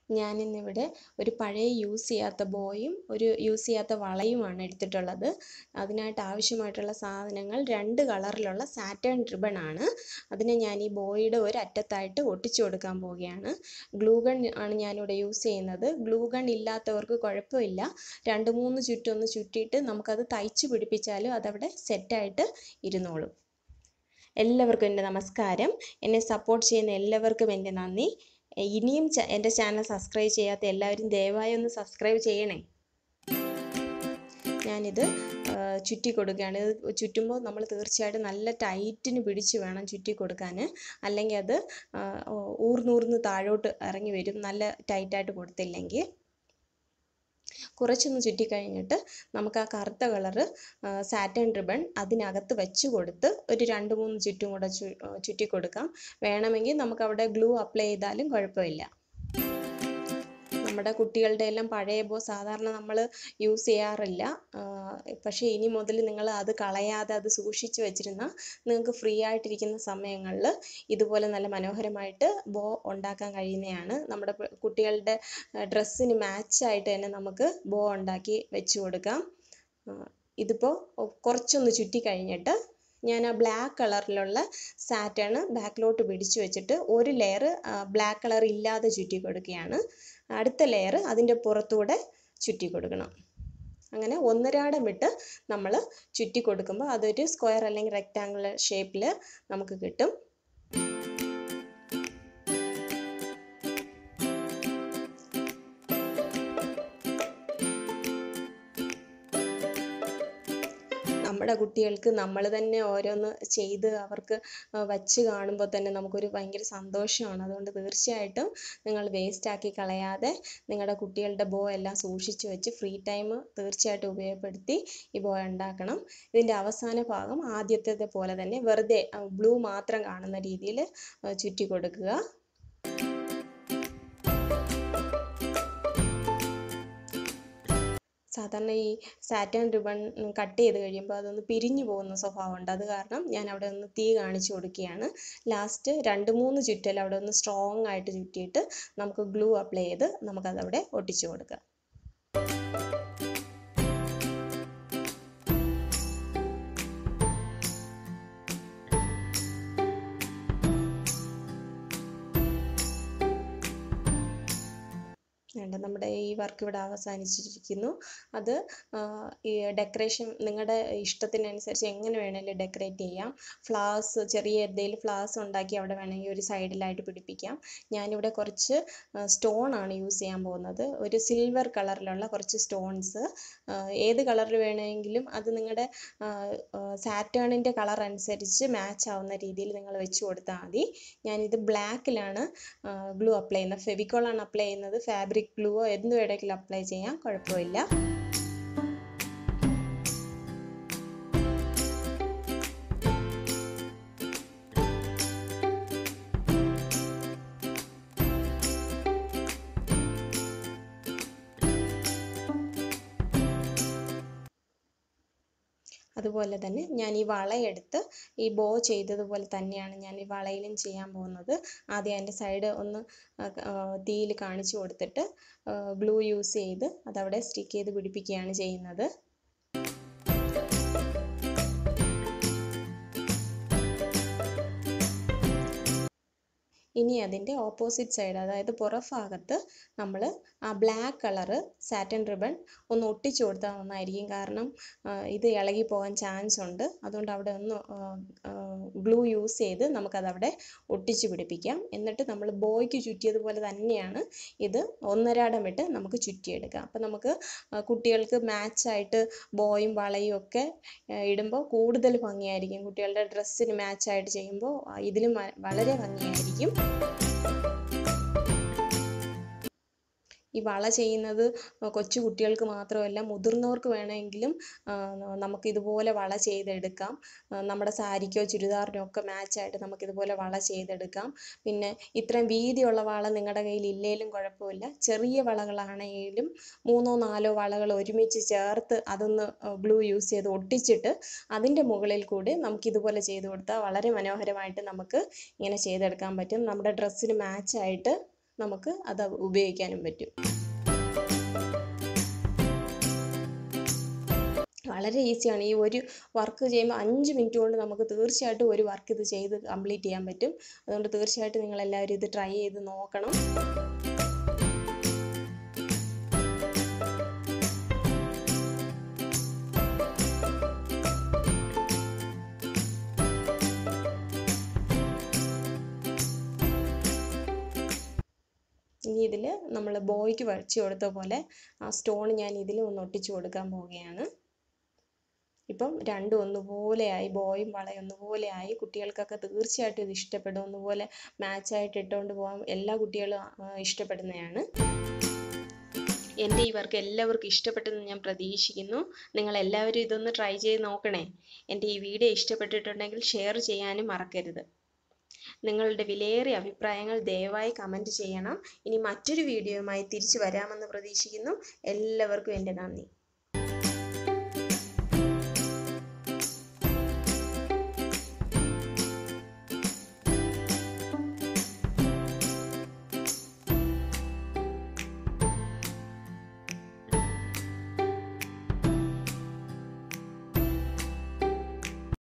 ഞാനിന്നിവിടെ ഒരു പഴയ യൂസ് ചെയ്യാത്ത ബോയും ഒരു യൂസ് ചെയ്യാത്ത വളയുമാണ് എടുത്തിട്ടുള്ളത് അതിനായിട്ട് ആവശ്യമായിട്ടുള്ള സാധനങ്ങൾ രണ്ട് കളറിലുള്ള സാറ്റേൺ റിബൺ ആണ് അതിനെ ഞാൻ ഈ ബോയുടെ ഒരു അറ്റത്തായിട്ട് ഒട്ടിച്ചു കൊടുക്കാൻ പോവുകയാണ് ഗ്ലൂ ഗൺ ആണ് ഞാനിവിടെ യൂസ് ചെയ്യുന്നത് ഗ്ലൂ ഗൺ ഇല്ലാത്തവർക്ക് കുഴപ്പമില്ല രണ്ട് മൂന്ന് ചുറ്റൊന്ന് ചുറ്റിയിട്ട് നമുക്കത് തയ്ച്ച് പിടിപ്പിച്ചാലും അതവിടെ സെറ്റായിട്ട് ഇരുന്നോളും എല്ലാവർക്കും എൻ്റെ നമസ്കാരം എന്നെ സപ്പോർട്ട് ചെയ്യുന്ന എല്ലാവർക്കും എൻ്റെ നന്ദി ഇനിയും എൻ്റെ ചാനൽ സബ്സ്ക്രൈബ് ചെയ്യാത്ത എല്ലാവരും ദയവായി ഒന്ന് സബ്സ്ക്രൈബ് ചെയ്യണേ ഞാനിത് ചുറ്റി കൊടുക്കുകയാണ് ഇത് ചുറ്റുമ്പോൾ നമ്മൾ തീർച്ചയായിട്ടും നല്ല ടൈറ്റിന് പിടിച്ച് വേണം ചുറ്റി കൊടുക്കാൻ അല്ലെങ്കിൽ അത് ഊർന്നൂർന്ന് താഴോട്ട് ഇറങ്ങി വരും നല്ല ടൈറ്റായിട്ട് കൊടുത്തില്ലെങ്കിൽ കുറച്ചൊന്ന് ചുറ്റി കഴിഞ്ഞിട്ട് നമുക്ക് ആ കറുത്ത കളറ് സാറ്റൻ റിബൺ അതിനകത്ത് വെച്ച് കൊടുത്ത് ഒരു രണ്ട് മൂന്ന് ചുറ്റും കൂടെ ചുറ്റി കൊടുക്കാം വേണമെങ്കിൽ നമുക്ക് അവിടെ ഗ്ലൂ അപ്ലൈ ചെയ്താലും കുഴപ്പമില്ല നമ്മുടെ കുട്ടികളുടെ എല്ലാം പഴയ ബോ സാധാരണ നമ്മൾ യൂസ് ചെയ്യാറില്ല പക്ഷേ ഇനി മുതൽ നിങ്ങൾ അത് കളയാതെ അത് സൂക്ഷിച്ച് വെച്ചിരുന്നാൽ നിങ്ങൾക്ക് ഫ്രീ ആയിട്ടിരിക്കുന്ന സമയങ്ങളിൽ ഇതുപോലെ നല്ല മനോഹരമായിട്ട് ബോ ഉണ്ടാക്കാൻ കഴിയുന്നതാണ് നമ്മുടെ കുട്ടികളുടെ ഡ്രസ്സിന് മാച്ചായിട്ട് തന്നെ നമുക്ക് ബോ ഉണ്ടാക്കി വെച്ച് കൊടുക്കാം ഇതിപ്പോൾ കുറച്ചൊന്ന് ചുറ്റി കഴിഞ്ഞിട്ട് ഞാൻ ആ ബ്ലാക്ക് കളറിലുള്ള സാറ്റേൺ ബാക്കിലോട്ട് പിടിച്ചു വെച്ചിട്ട് ഒരു ലെയർ ബ്ലാക്ക് കളർ ഇല്ലാതെ ചുറ്റി കൊടുക്കുകയാണ് അടുത്ത ലെയർ അതിൻ്റെ പുറത്തൂടെ ചുറ്റി കൊടുക്കണം അങ്ങനെ ഒന്നരാടം വിട്ട് നമ്മൾ ചുറ്റി കൊടുക്കുമ്പോൾ അതൊരു സ്ക്വയർ അല്ലെങ്കിൽ റെക്റ്റാങ്കുലർ ഷേപ്പിൽ നമുക്ക് കിട്ടും നമ്മുടെ കുട്ടികൾക്ക് നമ്മൾ തന്നെ ഓരോന്ന് ചെയ്ത് അവർക്ക് വച്ച് കാണുമ്പോൾ തന്നെ നമുക്കൊരു ഭയങ്കര സന്തോഷമാണ് അതുകൊണ്ട് തീർച്ചയായിട്ടും നിങ്ങൾ വേസ്റ്റ് ആക്കി കളയാതെ നിങ്ങളുടെ കുട്ടികളുടെ ബോ എല്ലാം സൂക്ഷിച്ച് വെച്ച് ഫ്രീ ടൈം തീർച്ചയായിട്ടും ഉപയോഗപ്പെടുത്തി ഈ ബോ ഉണ്ടാക്കണം ഇതിൻ്റെ അവസാന ഭാഗം ആദ്യത്തെ പോലെ തന്നെ വെറുതെ ബ്ലൂ മാത്രം കാണുന്ന രീതിയിൽ ചുറ്റി കൊടുക്കുക സാധാരണ ഈ സാറ്റേൺ റിബൺ കട്ട് ചെയ്ത് കഴിയുമ്പോൾ അതൊന്ന് പിരിഞ്ഞു പോകുന്ന സ്വഭാവമുണ്ട് അത് കാരണം ഞാൻ അവിടെ ഒന്ന് തീ കാണിച്ചു കൊടുക്കുകയാണ് ലാസ്റ്റ് രണ്ട് മൂന്ന് ചുറ്റൽ അവിടെ ഒന്ന് സ്ട്രോങ് ആയിട്ട് ചുറ്റിയിട്ട് നമുക്ക് ഗ്ലൂ അപ്ലൈ ചെയ്ത് നമുക്കതവിടെ ഒട്ടിച്ചു കൊടുക്കാം വേണ്ട നമ്മുടെ ഈ വർക്ക് ഇവിടെ അവസാനിച്ചിരിക്കുന്നു അത് ഈ ഡെക്കറേഷൻ നിങ്ങളുടെ ഇഷ്ടത്തിനനുസരിച്ച് എങ്ങനെ വേണമെങ്കിലും ഡെക്കറേറ്റ് ചെയ്യാം ഫ്ലവേഴ്സ് ചെറിയ എന്തെങ്കിലും ഫ്ലവേഴ്സ് ഉണ്ടാക്കി അവിടെ വേണമെങ്കിൽ ഒരു സൈഡിലായിട്ട് പിടിപ്പിക്കാം ഞാനിവിടെ കുറച്ച് സ്റ്റോൺ ആണ് യൂസ് ചെയ്യാൻ പോകുന്നത് ഒരു സിൽവർ കളറിലുള്ള കുറച്ച് സ്റ്റോൺസ് ഏത് കളറിൽ വേണമെങ്കിലും അത് നിങ്ങളുടെ സാറ്റേണിൻ്റെ കളർ അനുസരിച്ച് മാച്ച് ആവുന്ന രീതിയിൽ നിങ്ങൾ വെച്ച് കൊടുത്താൽ മതി ഞാനിത് ബ്ലാക്കിലാണ് ഗ്ലൂ അപ്ലൈ ചെയ്യുന്നത് ഫെവിക്കോളാണ് അപ്ലൈ ചെയ്യുന്നത് ഫാബ്രിക് ഗ്ലൂവോ എന്ത് വേണമെങ്കിലും അപ്ലൈ ചെയ്യാം കുഴപ്പമില്ല അതുപോലെ തന്നെ ഞാൻ ഈ വളയെടുത്ത് ഈ ബോ ചെയ്തതുപോലെ തന്നെയാണ് ഞാൻ ഈ വളയിലും ചെയ്യാൻ പോകുന്നത് ആദ്യം അതിൻ്റെ സൈഡ് ഒന്ന് തീയിൽ കാണിച്ചു കൊടുത്തിട്ട് ഗ്ലൂ യൂസ് ചെയ്ത് അതവിടെ സ്റ്റിക്ക് ചെയ്ത് പിടിപ്പിക്കുകയാണ് ചെയ്യുന്നത് ഇനി അതിൻ്റെ ഓപ്പോസിറ്റ് സൈഡ് അതായത് പുറഭാഗത്ത് നമ്മൾ ആ ബ്ലാക്ക് കളറ് സാറ്റൻ റിബൺ ഒന്ന് ഒട്ടിച്ചു കൊടുത്താൽ നന്നായിരിക്കും കാരണം ഇത് ഇളകി പോകാൻ ചാൻസ് ഉണ്ട് അതുകൊണ്ട് അവിടെ ഒന്ന് ഗ്ലൂ യൂസ് ചെയ്ത് നമുക്കതവിടെ ഒട്ടിച്ചു പിടിപ്പിക്കാം എന്നിട്ട് നമ്മൾ ബോയ്ക്ക് ചുറ്റിയതുപോലെ തന്നെയാണ് ഇത് ഒന്നരാടം വിട്ട് നമുക്ക് ചുറ്റിയെടുക്കാം അപ്പം നമുക്ക് കുട്ടികൾക്ക് മാച്ചായിട്ട് ബോയും വളയും ഒക്കെ ഇടുമ്പോൾ കൂടുതൽ ഭംഗിയായിരിക്കും കുട്ടികളുടെ ഡ്രസ്സിന് മാച്ചായിട്ട് ചെയ്യുമ്പോൾ ഇതിലും വളരെ ഭംഗിയായിരിക്കും ഈ വള ചെയ്യുന്നത് കൊച്ചു കുട്ടികൾക്ക് മാത്രമല്ല മുതിർന്നവർക്ക് വേണമെങ്കിലും നമുക്ക് ഇതുപോലെ വള ചെയ്തെടുക്കാം നമ്മുടെ സാരിക്കോ ചുരിദാറിനോ ഒക്കെ മാച്ചായിട്ട് നമുക്ക് ഇതുപോലെ വള ചെയ്തെടുക്കാം പിന്നെ ഇത്രയും വീതിയുള്ള വള നിങ്ങളുടെ കയ്യിൽ ഇല്ലെങ്കിലും കുഴപ്പമില്ല ചെറിയ വളകളാണെങ്കിലും മൂന്നോ നാലോ വളകൾ ഒരുമിച്ച് ചേർത്ത് അതൊന്ന് ഗ്ലൂ യൂസ് ചെയ്ത് ഒട്ടിച്ചിട്ട് അതിൻ്റെ മുകളിൽ കൂടി നമുക്ക് ഇതുപോലെ ചെയ്ത് കൊടുത്താൽ വളരെ മനോഹരമായിട്ട് നമുക്ക് ഇങ്ങനെ ചെയ്തെടുക്കാൻ പറ്റും നമ്മുടെ ഡ്രസ്സിന് മാച്ചായിട്ട് നമുക്ക് അത് ഉപയോഗിക്കാനും പറ്റും വളരെ ഈസിയാണ് ഈ ഒരു വർക്ക് ചെയ്യുമ്പോൾ അഞ്ച് മിനിറ്റ് കൊണ്ട് നമുക്ക് തീർച്ചയായിട്ടും ഒരു വർക്ക് ഇത് ചെയ്ത് കംപ്ലീറ്റ് ചെയ്യാൻ പറ്റും അതുകൊണ്ട് തീർച്ചയായിട്ടും നിങ്ങൾ എല്ലാവരും ഇത് ട്രൈ ചെയ്ത് നോക്കണം ഇനി ഇതിൽ നമ്മൾ ബോയ്ക്ക് വരച്ചു കൊടുത്ത പോലെ ആ സ്റ്റോൺ ഞാൻ ഇതിൽ ഒന്ന് ഒട്ടിച്ചു കൊടുക്കാൻ പോവുകയാണ് ഇപ്പം രണ്ടും ഒന്നുപോലെയായി ബോയും വളയും ഒന്നുപോലെയായി കുട്ടികൾക്കൊക്കെ തീർച്ചയായിട്ടും ഇത് ഇഷ്ടപ്പെടും ഒന്നുപോലെ മാച്ചായിട്ട് ഇട്ടുകൊണ്ട് പോകാൻ എല്ലാ കുട്ടികളും ഇഷ്ടപ്പെടുന്നതാണ് എൻ്റെ ഈ വർക്ക് എല്ലാവർക്കും ഇഷ്ടപ്പെട്ടെന്ന് ഞാൻ പ്രതീക്ഷിക്കുന്നു നിങ്ങൾ എല്ലാവരും ഇതൊന്ന് ട്രൈ ചെയ്ത് നോക്കണേ എൻ്റെ ഈ വീഡിയോ ഇഷ്ടപ്പെട്ടിട്ടുണ്ടെങ്കിൽ ഷെയർ ചെയ്യാനും മറക്കരുത് നിങ്ങളുടെ വിലയേറിയ അഭിപ്രായങ്ങൾ ദയവായി കമൻറ്റ് ചെയ്യണം ഇനി മറ്റൊരു വീഡിയോയുമായി തിരിച്ചു വരാമെന്ന് പ്രതീക്ഷിക്കുന്നു എല്ലാവർക്കും എൻ്റെ നന്ദി